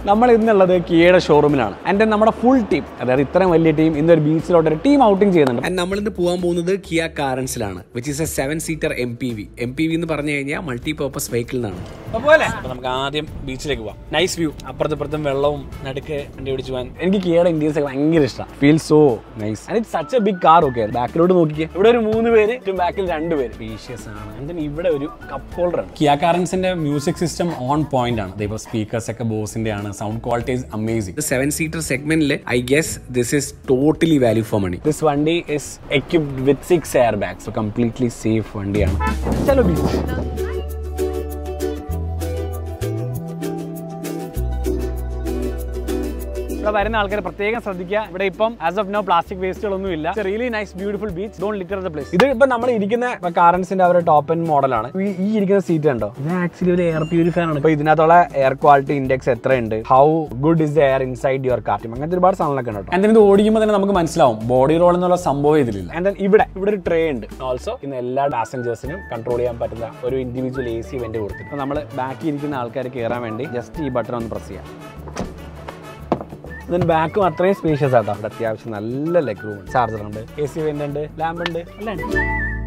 നമ്മൾ ഇന്നുള്ളത് കിയയുടെ ഷോറൂമിലാണ് ആൻഡ് നമ്മുടെ ഫുൾ ടീം അതായത് ഇത്രയും വലിയ ടീം ഇന്നൊരു ബീച്ചിലോട്ട് ഒരു ടീം ഔട്ടിംഗ് ചെയ്യുന്നുണ്ട് ആൻഡ് നമ്മളിന്ന് പോകാൻ പോകുന്നത് കിയ കാറൻസിലാണ് which is a seven seater M P V M P V എന്ന് പറഞ്ഞു കഴിഞ്ഞാൽ മൾട്ടി പർപ്പസ് വെഹിക്കിൾ എന്നാണ് പോലെ അപ്പൊ നമുക്ക് ആദ്യം ബീച്ചിലേക്ക് പോവാം നൈസ് വ്യൂ അപ്പുറത്തും വെള്ളവും നടുക്ക് വണ്ടി ഓടിച്ചു പോകാൻ എനിക്ക് കിയയുടെ ഇന്ത്യൻസ് ഭയങ്കര ഇഷ്ടമാണ് feel so nice and it such a big car ഒക്കെ ബാക്കിലോട്ട് നോക്കിക്കേ ഇവിടെ ഒരു മൂന്ന് പേര് ഏറ്റവും ബാക്കിൽ രണ്ട് പേര് സ്പീഷ്യസ് ആണ് And then ഇവിടെ ഒരു കപ്പ് ഹോൾഡർ ആണ് കിയ കാറൻസിന്റെ മ്യൂസിക് സിസ്റ്റം ഓൺ പോയിന്റ് ആണ് ഇപ്പോൾ സ്പീക്കേഴ്സ് ഒക്കെ ബോസിന്റെ ആണ് sound quality is amazing seven seater സെഗ്മെന്റിൽ I guess this is totally value for money this വണ്ടി is equipped with six air bags so completely safe വണ്ടിയാണ് ചലോ ബീച്ച് ഇവിടെ വരുന്ന ആൾക്കാർ പ്രത്യേകം ശ്രദ്ധിക്കുക ഇവിടെ ഇപ്പം ആസ് ഓഫ് നോ പ്ലാസ്റ്റിക് വേസ്റ്റുകളൊന്നും ഇല്ല really nice beautiful beach don't litter the place ഇത് ഇപ്പൊ നമ്മൾ ഇരിക്കുന്ന കാറൻസിന്റെ അവരുടെ ടോപ്പ് എൻ മോഡലാണ് ഈ ഇരിക്കുന്ന സീറ്റ് ഉണ്ടോ ഇത് ആക്ച്വലി ഒരു എയർ പ്യൂരിഫയർ ആണ് ഇപ്പൊ ഇതിനകത്തുള്ള എയർ ക്വാളിറ്റി ഇൻഡെക്സ് എത്രയുണ്ട് how good is the air inside your car അങ്ങനത്തെ ഒരുപാട് സാധനങ്ങളൊക്കെ ഉണ്ട് കേട്ടോ ആൻഡ് ഇത് ഓടിക്കുമ്പോൾ തന്നെ നമുക്ക് മനസ്സിലാവും ബോഡി റോൾ എന്നുള്ള സംഭവം ഇതിലില്ല ആൻഡ് ഇവിടെ ഇവിടെ ഒരു ട്രേ ഉണ്ട് ഓൾസോ ഇന്ന് എല്ലാ പാസഞ്ചേഴ്സിനും കൺട്രോൾ ചെയ്യാൻ പറ്റുന്ന ഒരു ഇൻഡിവിജ്വൽ എ സി വെന്റ് കൊടുത്തിട്ട് നമ്മൾ ബാക്കി ഇരിക്കുന്ന ആൾക്കാർ കയറാൻ വേണ്ടി ജസ്റ്റ് ഈ ബട്ടൺ ഒന്ന് പ്രസ് ചെയ്യാം ഇതിന് ബാക്കും അത്രയും സ്പേഷ്യസ് ആട്ടോ അവിടെ അത്യാവശ്യം നല്ല ലെഗ് റൂം ഉണ്ട് ചാർജർ ഉണ്ട് എ സി വെന്റ് ഉണ്ട് ലാമ്പ് ഉണ്ട് എല്ലാം ഉണ്ട്